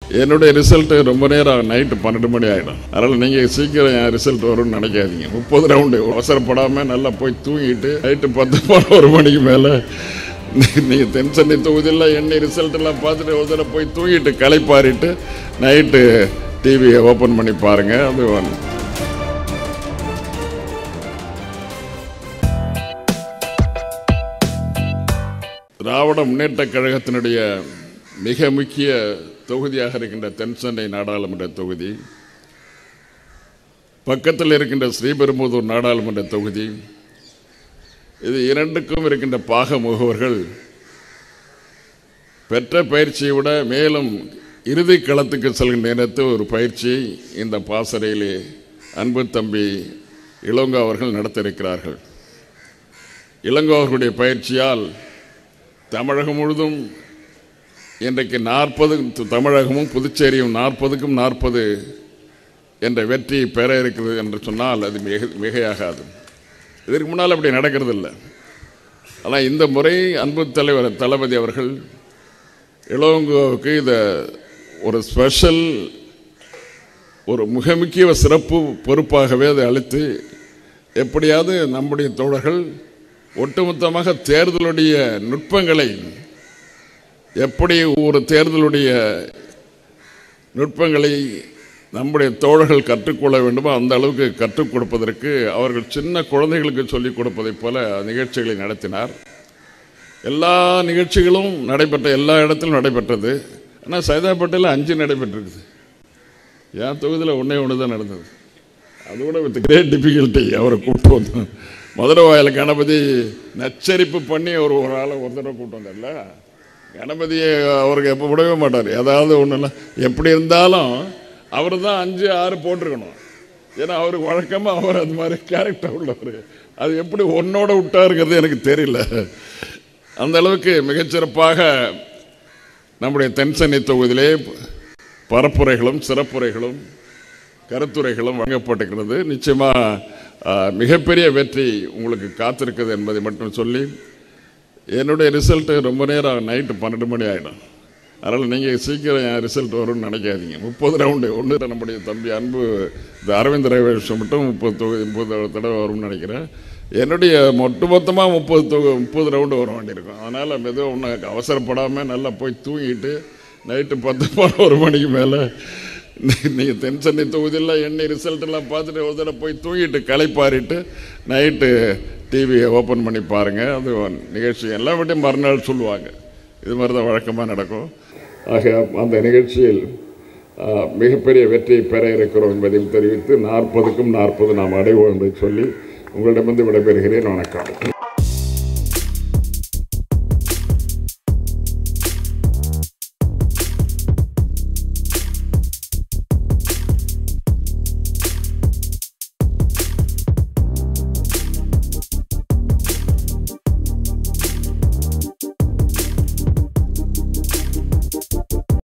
என்னுடைய ரிசல்ட் ரொம்ப நேரம் நைட்டு பன்னெண்டு மணி ஆகிடும் அதனால் நீங்கள் சீக்கிரம் என் ரிசல்ட் வரும்னு நினைக்காதீங்க முப்பது ரவுண்டு அவசரப்படாமல் நல்லா போய் தூங்கிட்டு நைட்டு பத்து பதினோரு மணிக்கு மேலே நீங்கள் தென்சென்னை தொகுதியில் எண்ணெய் ரிசல்ட் எல்லாம் பார்த்துட்டு ஒரு தடவை போய் தூங்கிட்டு களைப்பாரிட்டு நைட்டு டிவியை ஓப்பன் பண்ணி பாருங்கள் அது வந்து திராவிட முன்னேற்றக் கழகத்தினுடைய மிக முக்கிய தொகுதியாக இருக்கின்ற தென்சென்னை நாடாளுமன்ற தொகுதி பக்கத்தில் இருக்கின்ற ஸ்ரீபெரும்புதூர் நாடாளுமன்ற தொகுதி இது இரண்டுக்கும் இருக்கின்ற பாக முகவர்கள் பெற்ற பயிற்சியை விட மேலும் இறுதி களத்துக்கு செல்கின்ற நேரத்தில் ஒரு பயிற்சியை இந்த பாசறையிலே அன்பு தம்பி இளங்கோ அவர்கள் நடத்த இருக்கிறார்கள் இளங்கோ அவர்களுடைய பயிற்சியால் தமிழகம் முழுதும் இன்றைக்கு நாற்பது தமிழகமும் புதுச்சேரியும் நாற்பதுக்கும் நாற்பது என்ற வெற்றி பெற இருக்கிறது என்று சொன்னால் அது மிக மிகையாகாது இதற்கு முன்னால் அப்படி நடக்கிறது இல்லை ஆனால் இந்த முறை அன்பு தலைவர் தளபதி அவர்கள் இளவங்கோவுக்கு இதை ஒரு ஸ்பெஷல் ஒரு மிக முக்கிய சிறப்பு பொறுப்பாகவே அதை அளித்து எப்படியாவது நம்முடைய தோழர்கள் ஒட்டுமொத்தமாக தேர்தலுடைய நுட்பங்களை எப்படி ஒரு தேர்தலுடைய நுட்பங்களை நம்முடைய தோழர்கள் கற்றுக்கொள்ள வேண்டுமோ அந்த அளவுக்கு கற்றுக் கொடுப்பதற்கு அவர்கள் சின்ன குழந்தைகளுக்கு சொல்லிக் கொடுப்பதைப் போல நிகழ்ச்சிகளை நடத்தினார் எல்லா நிகழ்ச்சிகளும் நடைபெற்ற எல்லா இடத்திலும் நடைபெற்றது ஆனால் சைதாப்பேட்டையில் அஞ்சு நடைபெற்றிருக்குது என் தொகுதியில் ஒன்றே ஒன்று தான் நடந்தது அது கூட வித் கிரேட் டிஃபிகல்ட்டி அவரை கூப்பிட்டு வந்தோம் மதுரை வாயில் கணபதி நச்சரிப்பு பண்ணி அவர் ஒரு ஆளை ஒரு தடவை கூப்பிட்டு வந்தார்ல கணபதியை அவருக்கு எப்போ விடவே மாட்டார் ஏதாவது ஒன்றும் இல்லை எப்படி இருந்தாலும் அவர் தான் அஞ்சு ஆறு போட்டிருக்கணும் ஏன்னா அவருக்கு வழக்கமாக அவர் அது மாதிரி கேரக்டர் உள்ளவர் அது எப்படி ஒன்னோட விட்டாருங்கிறது எனக்கு தெரியல அந்த அளவுக்கு மிகச்சிறப்பாக நம்முடைய தென்சென்னை தொகுதியிலே பரப்புரைகளும் சிறப்புரைகளும் கருத்துரைகளும் வழங்கப்பட்டிருக்கிறது நிச்சயமாக மிகப்பெரிய வெற்றி உங்களுக்கு காத்திருக்குது என்பதை மட்டும் சொல்லி என்னுடைய ரிசல்ட்டு ரொம்ப நேரம் நைட்டு பன்னெண்டு மணி ஆகிடும் அதனால் நீங்கள் சீக்கிரம் என் ரிசல்ட் வரும்னு நினைக்காதீங்க முப்பது ரவுண்டு ஒன்று நம்முடைய தம்பி அன்பு இந்த அரவிந்த் ரவிஷம் மட்டும் முப்பது தொகுதி முப்பது தடவை வரும்னு நினைக்கிறேன் என்னுடைய ஒட்டுமொத்தமாக முப்பது தொகு முப்பது ரவுண்டு வர வேண்டியிருக்கும் அதனால் மெதுவாக ஒன்றும் அவசரப்படாமல் நல்லா போய் தூங்கிட்டு நைட்டு பத்து பதினோரு மணிக்கு மேலே நீங்கள் தென்சென்னை தொகுதியில் எண்ணெய் ரிசல்ட் எல்லாம் பார்த்துட்டு ஒரு தடவை போய் தூங்கிட்டு களைப்பாரிட்டு நைட்டு டிவியை ஓப்பன் பண்ணி பாருங்கள் அது நிகழ்ச்சி எல்லா விட்டையும் மறுநாள் சொல்லுவாங்க இது மாதிரி தான் வழக்கமாக நடக்கும் ஆக அந்த நிகழ்ச்சியில் மிகப்பெரிய வெற்றியை பெற இருக்கிறோம் என்பதையும் தெரிவித்து நாற்பதுக்கும் நாற்பது நாம் அடைவோம் என்பதை சொல்லி உங்களிடமிருந்து விடைபெறுகிறேன் வணக்கம்